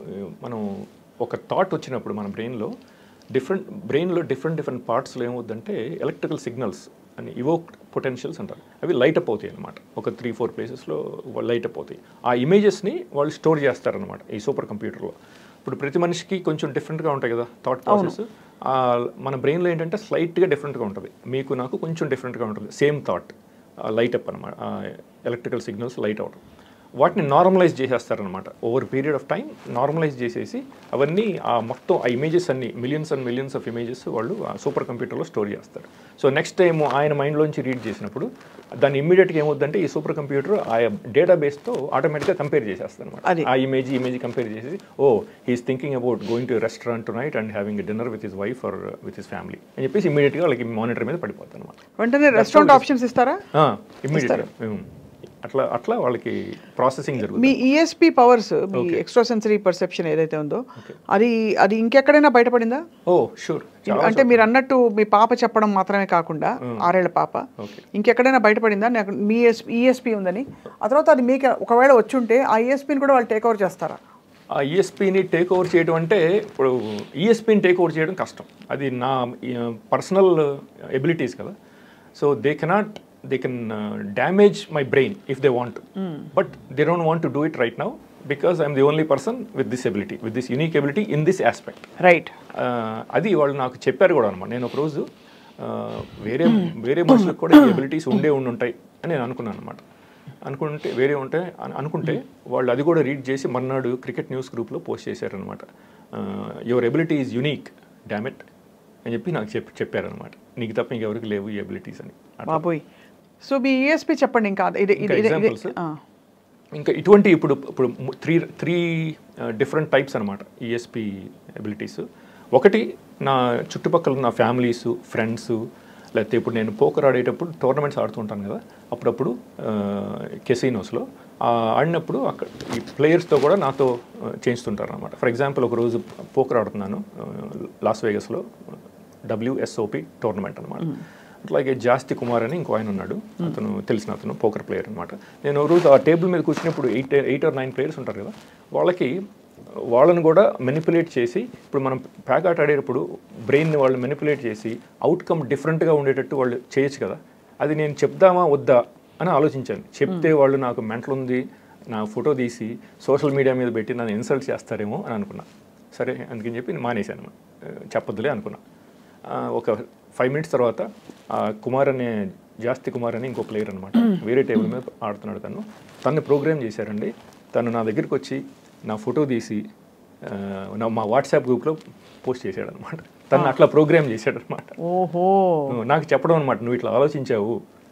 మనం ఒక థాట్ వచ్చినప్పుడు మన బ్రెయిన్లో డిఫరెంట్ బ్రెయిన్లో డిఫరెంట్ డిఫరెంట్ పార్ట్స్లో ఏమవుతుందంటే ఎలక్ట్రికల్ సిగ్నల్స్ అని ఇవోక్ పొటెన్షియల్స్ అంటారు అవి లైట్ అప్ అవుతాయి అనమాట ఒక త్రీ ఫోర్ ప్లేసెస్లో లైట్ అప్ అవుతాయి ఆ ఇమేజెస్ని వాళ్ళు స్టోర్ చేస్తారనమాట ఈ సూపర్ కంప్యూటర్లో ఇప్పుడు ప్రతి మనిషికి కొంచెం డిఫరెంట్గా ఉంటాయి కదా థాట్ ప్రాసెస్ మన బ్రెయిన్లో ఏంటంటే స్లైట్గా డిఫరెంట్గా ఉంటుంది మీకు నాకు కొంచెం డిఫరెంట్గా ఉంటుంది సేమ్ థాట్ లైట్ అప్ అనమాట ఎలక్ట్రికల్ సిగ్నల్స్ లైట్ అవడం వాటిని నార్మలైజ్ చేసేస్తారనమాట over period of time normalise చేసేసి అవన్నీ ఆ మొత్తం ఆ ఇమేజెస్ అన్ని millions and millions of images వాళ్ళు ఆ సూపర్ కంప్యూటర్లో స్టోర్ చేస్తారు సో నెక్స్ట్ టైం ఆయన మైండ్లోంచి రీడ్ చేసినప్పుడు దాన్ని ఇమ్మీడియట్గా ఏమవుద్దంటే ఈ సూపర్ కంప్యూటర్ ఆ డేటాబేస్తో ఆటోమేటిక్గా కంపేర్ చేసేస్తారు అది. అనమాట ఆ ఇమేజ్ ఇమేజ్ కంపేర్ చేసి oh he's thinking about going to restaurant tonight and having dinner with his wife or with his family అని చెప్పేసి ఇమీడియట్గా వాళ్ళకి మానిటర్ మీద పడిపోతుంది అనమాట వెంటనే రెస్టారెంట్ ఆప్షన్స్ ఇస్తారా ఇమ్మీడియట్గా అట్లా అట్లా వాళ్ళకి ప్రాసెసింగ్ జరుగుతుంది మీ ఈఎస్పి పవర్స్ మీ ఎక్స్ట్రా సెన్సరీ పర్సెప్షన్ ఏదైతే ఉందో అది అది ఇంకెక్కడైనా బయటపడిందా ఓ షూర్ అంటే మీరు అన్నట్టు మీ పాప చెప్పడం మాత్రమే కాకుండా ఆరేళ్ల పాప ఓకే ఇంకెక్కడైనా బయటపడిందా నాకు మీ ఈఎస్పి ఉందని ఆ తర్వాత అది మీకు ఒకవేళ వచ్చుంటే ఆ ఈఎస్పిని కూడా వాళ్ళు టేక్ ఓవర్ చేస్తారా ఆ ఈఎస్పీని టేక్ ఓవర్ చేయడం అంటే ఇప్పుడు ఈఎస్పీని టేక్ ఓవర్ చేయడం కష్టం అది నా పర్సనల్ ఎబిలిటీస్ కదా so they cannot they can damage my brain if they want but they don't want to do it right now because I'm the only person with this ability with this unique ability in this aspect right ఆ, అది వాళ్ళు నాకు చెప్పారు కూడా అనమాట నేను ఒకరోజు ఆ, వేరే వేరే మనుషులకు కూడా ఈ ఎబిలిటీస్ ఉండే ఉండి ఉంటాయి అని నేను అనుకున్నాను అనమాట అనుకుంటే వేరే ఉంటే అను- అనుకుంటే వాళ్ళు అది కూడా రీడ్ చేసి మర్నాడు క్రికెట్ న్యూస్ గ్రూప్లో పోస్ట్ చేశారనమాట your ability is unique dammit అని చెప్పి నాకు చెప్పి చెప్పారనమాట నీకు తప్ప ఇంకెవరికి లేవు ఈ ఎబిలిటీస్ అని అట్లా. బాబోయ్ సో మీ ఈఎస్పి చెప్పండి ఇంకా ఇది ఇంకా ఇది- ఇది examples? ఆ. ఇంకా ఇటువంటి ఇప్పుడు ఇప్పుడు త్రీ త్రీ డిఫరెంట్ టైప్స్ అనమాట ఈఎస్పి ఎబిలిటీస్ ఒకటి నా చుట్టుపక్కల ఉన్న ఫ్యామిలీస్ ఫ్రెండ్స్ లేకపోతే ఇప్పుడు నేను పోకర్ ఆడేటప్పుడు టోర్నమెంట్స్ ఆడుతుంటాను కదా అప్పుడప్పుడు కెసినోస్లో ఆడినప్పుడు అక్కడ ఈ ప్లేయర్స్తో కూడా నాతో ఆ, చేయిస్తుంటారు అనమాట ఫర్ ఎగ్జాంపుల్ ఒక రోజు పోకర్ ఆడుతున్నాను ఆ, లాస్ వేగస్లో డబ్ల్యూఎస్ఓపి టోర్నమెంట్ అనమాట అట్లాగే జాస్తి కుమార్ అని ఇంకో ఆయన ఉన్నాడు అతను తెలిసిన అతను పోకర్ ప్లేయర్ అనమాట నేను ఒక రోజు ఆ టేబుల్ మీద కూర్చున్నప్పుడు eight eight or nine players ఉంటారు కదా వాళ్ళకి వాళ్ళని కూడా మెనిపులేట్ చేసి ఇప్పుడు మనం ప్యాక్ ఆట ఆడేటప్పుడు బ్రెయిన్ని వాళ్ళు మెనిపులేట్ చేసి అవుట్కమ్ డిఫరెంట్గా ఉండేటట్టు వాళ్ళు చేయొచ్చు కదా అది నేను చెప్దామా వద్దా అని ఆలోచించాను చెప్తే వాళ్ళు నాకు మెంటల్ ఉంది నా ఫోటో తీసి సోషల్ మీడియా మీద పెట్టి నన్ను ఇన్సల్ట్ చేస్తారేమో అని అనుకున్నా సరే అందుకని చెప్పి నేను మానేశాను ఆ, చెప్పొద్దులే అనుకున్నా ఆ, ఒక ఫైవ్ మినిట్స్ తర్వాత ఆ కుమార్ అనే జాస్తి కుమార్ అని ఇంకో ప్లేయర్ అనమాట వేరే టేబుల్ మీద ఆడుతున్నాడు తను తను ప్రోగ్రామ్ చేశారండి తను నా దగ్గరికి వచ్చి నా ఫోటో తీసి ఆ, నా మా వాట్సాప్ గ్రూప్లో పోస్ట్ చేశాడు అనమాట తను అట్లా ప్రోగ్రామ్ చేశాడు అనమాట ఓహో నాకు చెప్పడం అనమాట నువ్వు ఇట్లా ఆలోచించావు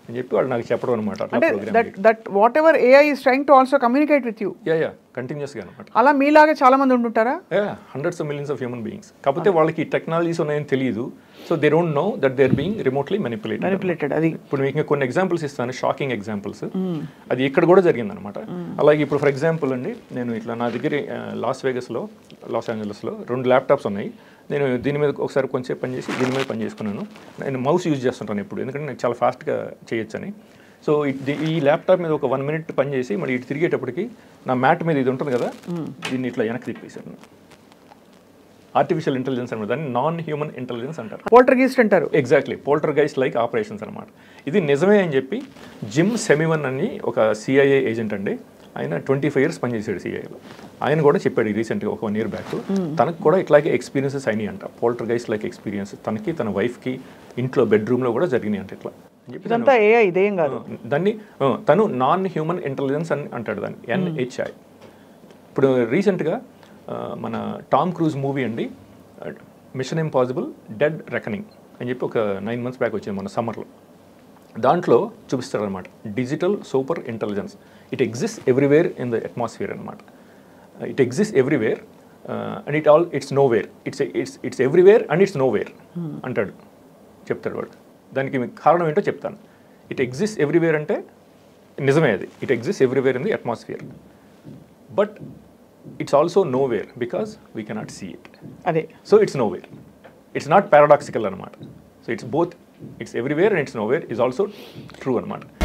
అని చెప్పి వాళ్ళు నాకు చెప్పడం అనమాట అట్లా అంటే program that that whatever AI is trying to also communicate with you yeah yeah కంటిన్యూస్గా అనమాట అలా మీలాగే చాలా మంది ఉంటుంటారా hundreds of millions of human beings కాకపోతే వాళ్ళకి టెక్నాలజీస్ ఉన్నాయని తెలియదు so they don't know that they are being remotely manipulated manipulated అది ఇప్పుడు మీకు ఇంకా కొన్ని ఎగ్జాంపుల్స్ ఇస్తాను షాకింగ్ ఎగ్జాంపుల్స్ అది ఇక్కడ కూడా జరిగిందనమాట అలాగే ఇప్పుడు ఫర్ ఎగ్జాంపుల్ అండి నేను ఇట్లా నా దగ్గర ఆ, లాస్ వేగస్లో లాస్ ఏంజలస్లో రెండు ల్యాప్టాప్స్ ఉన్నాయి నేను దీని మీద ఒకసారి కొంచెం పనిచేసి దీని మీద పని చేసుకున్నాను నేను మౌస్ యూజ్ చేస్తుంటాను ఇప్పుడు ఎందుకంటే నాకు చాలా ఫాస్ట్గా చేయొచ్చని సో ఇది- ఈ ల్యాప్టాప్ మీద ఒక వన్ మినిట్ పని చేసి మరి ఇటు తిరిగేటప్పటికి నా మ్యాట్ మీద ఇది ఉంటుంది కదా దీన్ని ఇట్లా వెనక్కి తిప్పేశాను ఆర్టిఫిషియల్ ఇంటెలిజెన్స్ అనమాట దాన్ని నాన్ హ్యూమన్ ఇంటెలిజెన్స్ అంటారు పోల్టర్ గీస్ట్ అంటారు exactly poltergeist like operations అనమాట ఇది నిజమే అని చెప్పి జిమ్ సెమివన్ అని ఒక సిఐఏ ఏజెంట్ అండి ఆయన ట్వంటీ ఫైవ్ ఇయర్స్ పనిచేసాడు సిఐఏలో ఆయన కూడా చెప్పాడు రీసెంట్గా ఒక వన్ ఇయర్ బ్యాక్ తనకు కూడా ఇట్లాగే ఎక్స్పీరియన్సెస్ అయినాయి అంట పోల్టర్ గైస్ లైక్ ఎక్స్పీరియన్స్ తనకి తన వైఫ్కి ఇంట్లో బెడ్రూమ్లో కూడా జరిగినాయి అంట ఇట్లా అని చెప్పి ఇదంతా ఏఐ ఇదేం కాదు దాన్ని ఆ, తను నాన్ హ్యూమన్ ఇంటెలిజెన్స్ అని అంటాడు దాన్ని ఎన్హెచ్ఐ ఇప్పుడు రీసెంట్గా ఆ, మన టామ్ క్రూజ్ మూవీ అండి మిషన్ ఇంపాసిబుల్ డెడ్ రెకనింగ్ అని చెప్పి ఒక నైన్ మంత్స్ బ్యాక్ వచ్చింది మన సమ్మర్లో దాంట్లో చూపిస్తారనమాట digital super intelligence it exist everywhere in the atmosphere అనమాట it exist everywhere and it all it's nowhere it's it's it's everywhere and it's nowhere అంటాడు చెప్తాడు వాడు దానికి మీకు కారణం ఏంటో చెప్తాను ఇట్ ఎగ్జిస్ట్ ఎవ్రీవేర్ అంటే నిజమే అది it exist everywhere in the atmosphere but it's also nowhere because we cannot see it అదే so it's nowhere it's not paradoxical అనమాట so it's both it's everywhere and it's nowhere is also true అనమాట